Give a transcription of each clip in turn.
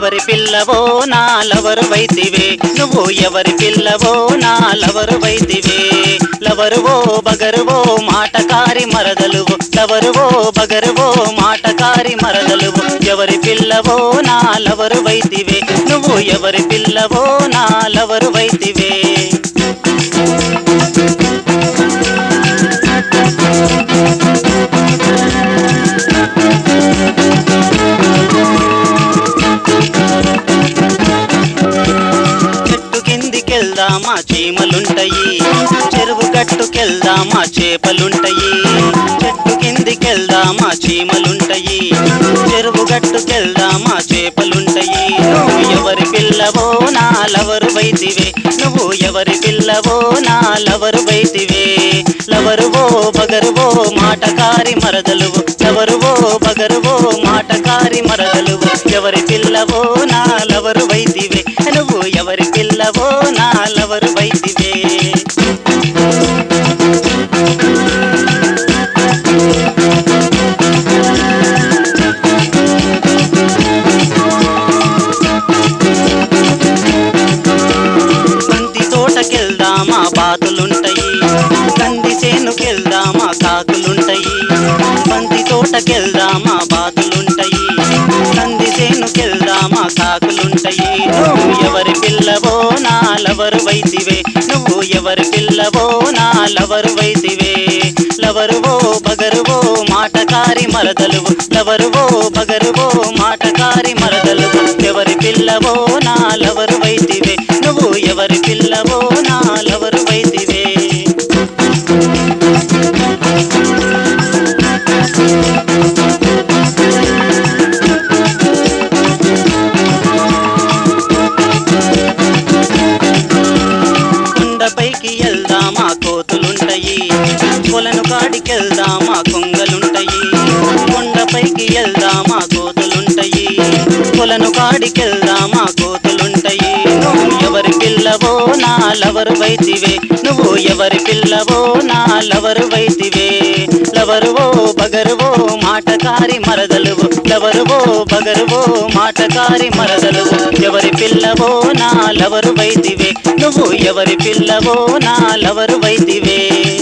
ఎవరి పిల్లవో నా లవరు వైతివే నువ్వు ఎవరి పిల్లవో నా లవరు వైతివే లవరువో బగరువో మాటకారి మరదలువు లవరువో బగరువో మాటకారి మరదలువు ఎవరి పిల్లవో నా లవరు వైతివే నువ్వు ఎవరి పిల్లవో నా లవరు వైతివే చెట్టు కిందికెళ్దామా చీమలుంటాయి చెరువు గట్టుకెళ్దామా చేపలుంటాయి చెట్టు కిందికెళ్దామా చీమలుంటాయి చెరువు గట్టుకెళ్దామా చేపలుంటాయి నువ్వు ఎవరి పిల్లవో నా లవరు వైతివే నువ్వు ఎవరి పిల్లవో నా లవరు వైతివే లవరువో బగరువో మాటకారి మరదలువు లవరువో బగరువో మాటకారి మరదలువు ఎవరి పిల్లవో నా లవరు వైతివే నువ్వు ఎవరి పిల్లవో నా లవరు వైతివే బంతి తోటకెళ్దామా బాతులుంటాయి కంది చేనుకెళ్దామా కాకులుంటాయి బంతి తోటకెళ్దామా బాతులుంటాయి కంది చేనుకెళ్దామా కాకులుంటాయి నువ్వు ఎవరి పిల్లవో నా లవరు వైతివే నువ్వు ఎవరి పిల్లవో నా లవరు వైతివే లవరువో బగరువో మాటకారి మరదలువు లవరువో బగరువో మాటకారి మరదలువు ఎవరి పిల్లవో నా లవరు వైతివే నువ్వు ఎవరి పిల్లవో నా లవరు వైతివే కొండపైకి వెళ్దామా కోతులుంటాయి కొలను కాడికెళ్దామా కొంగలుంటాయి కొండపైకి వెళ్దామా కోతులుంటాయి కొలను కాడికెళ్దామా కోతులుంటాయి నువ్వు ఎవరి పిల్లవో నా లవరు వైతివే నువ్వు ఎవరి పిల్లవో నా లవరు వైతివే లవరువో బగరువో మాటకారి మరదలువు లవరువో బగరువో మాటకారి మరదలువు ఎవరి పిల్లవో నా లవరు వైతివే నువ్వు ఎవరి పిల్లవో నా లవరు వైతివే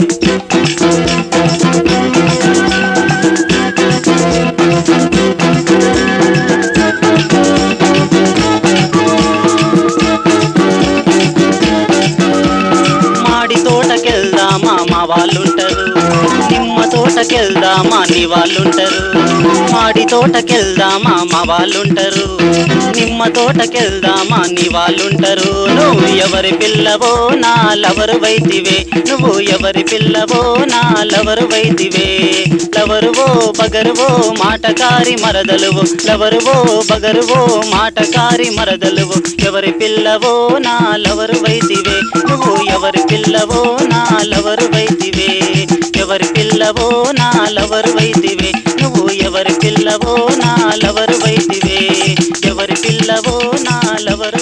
మాడి తోటకెళ్దామా మా వాళ్ళుంటారు నిమ్మ తోటకెళ్దామా నీ వాళ్ళుంటారు మాడి తోటకెళ్దామా మా వాళ్ళుంటారు నిమ్మ తోటకెళ్దామా నీ వాళ్ళుంటారు నువ్వు ఎవరి పిల్లవో నా లవరు వైతివే నువ్వు ఎవరి పిల్లవో నా లవరు వైతివే లవరువో బగరువో మాటకారి మరదలువు లవరువో బగరువో మాటకారి మరదలువు ఎవరి పిల్లవో నా లవరు వైతివే నువ్వు ఎవరి పిల్లవో నా లవరు వైతివే ఎవరి పిల్లవో నా లవరు వైతివే నువ్వు ఎవరి పిల్లవో నా లవరు వైతివే ఎవరి పిల్లవో నా లవరు